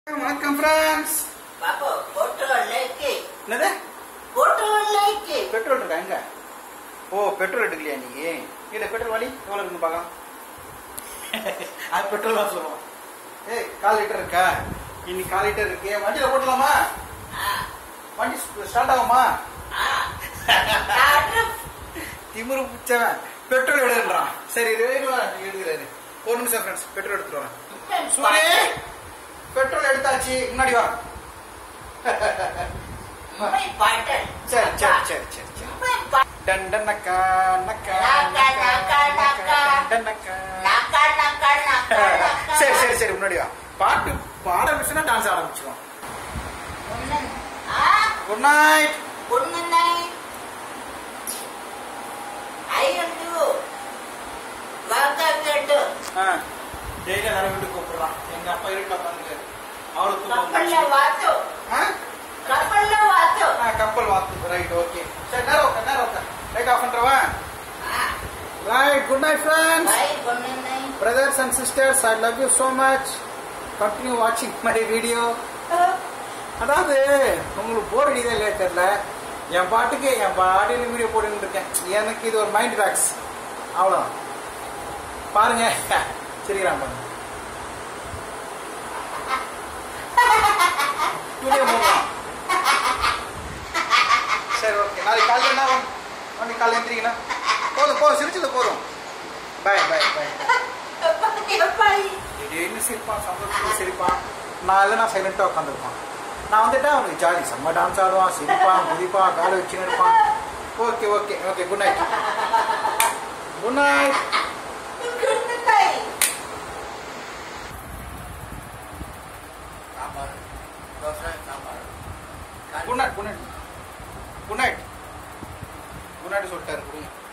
வணக்கம் ஃப்ரெண்ட்ஸ் பாப்பா photo like என்னது போட்டோ லைக்கு பெட்ரோல் இருக்கா எங்க ஓ பெட்ரோல் எடுக்கலையா நீ இல்ல பெட்ரோல் வலி எவ்வளவு இருக்குன்னு பார்க்கலாம் அது பெட்ரோல் தான் சொல்லுவோம் ஏய் கால் லிட்டர் இருக்கா இன்னைக்கு கால் லிட்டர் இருக்கு வண்டியில போட்டலாமா வண்டி ஸ்டார்ட் ஆகுமா திமிரு பிடிச்சவன் பெட்ரோல் எடுக்கிறான் சரி எடுக்கிறாரு ஒரு நிமிஷம் ஃப்ரெண்ட்ஸ் பெட்ரோல் எடுத்துட்டு வரேன் சூரிய பெட்ரோல் எடுத்தாச்சு முன்னாடி வா சரி சரி சரி சரி சரி டன் டன் நக்கா நக்கா நக்கா, நக்கா, நக்கா. டன் நக்கா. சரி சரி சரி முன்னாடி வா பாட்டு பாட ஆரம்பிச்சுன்னா டான்ஸ் ஆரம்பிச்சிடும் குட் நைட் ஆ டெய்லி நிறைய வீட்டுக்கு கூப்பிடுறான் எங்க அப்பா இருக்க உட்காந்துருக்காரு அவருக்கு தூக்கம் வந்துருச்சு. ஆ? ஆ, கப்பல் வாத்து ரைட் ஓகே சரி நேரம் உட்கார் நேரம் உட்கார் லைட் ஆஃப் பண்றவா right good night friends brothers and sisters i love you so much continue watching my video அதாவது உங்களுக்கு போர் அடிக்குதா இல்லையா தெரியல என் பாட்டுக்கு என் பாடியில் வீடியோ போட்டுன்னு இருக்கேன் எனக்கு இது ஒரு மைண்ட் ரிலாக்ஸ் அவ்வளோதான் பாருங்க சரிக்கிறான் பாருங்க வீடியோ போடலாம் சரி ஓகே நாளைக்கு காலையில் என்ன ஆகும்? நாளைக்கு காலையில் எந்திரிக்கணும் போதும் போதும் சிரிச்சது போதும் பாய் பாய் பாய் திடீர்னு சிரிப்பான் சந்தோஷத்துல சிரிப்பான் நான் இல்லை நான் சைலண்டாக உட்காந்துருப்பான் நான் வந்துட்டா அவனுக்கு ஜாலி செம்ம டான்ஸ் ஆடுவான் சிரிப்பான் குதிப்பான் காலை வச்சுன்னு இருப்பான் okay okay okay good night good night good night good night good night good night சொல்லிட்டாரு கொடுங்க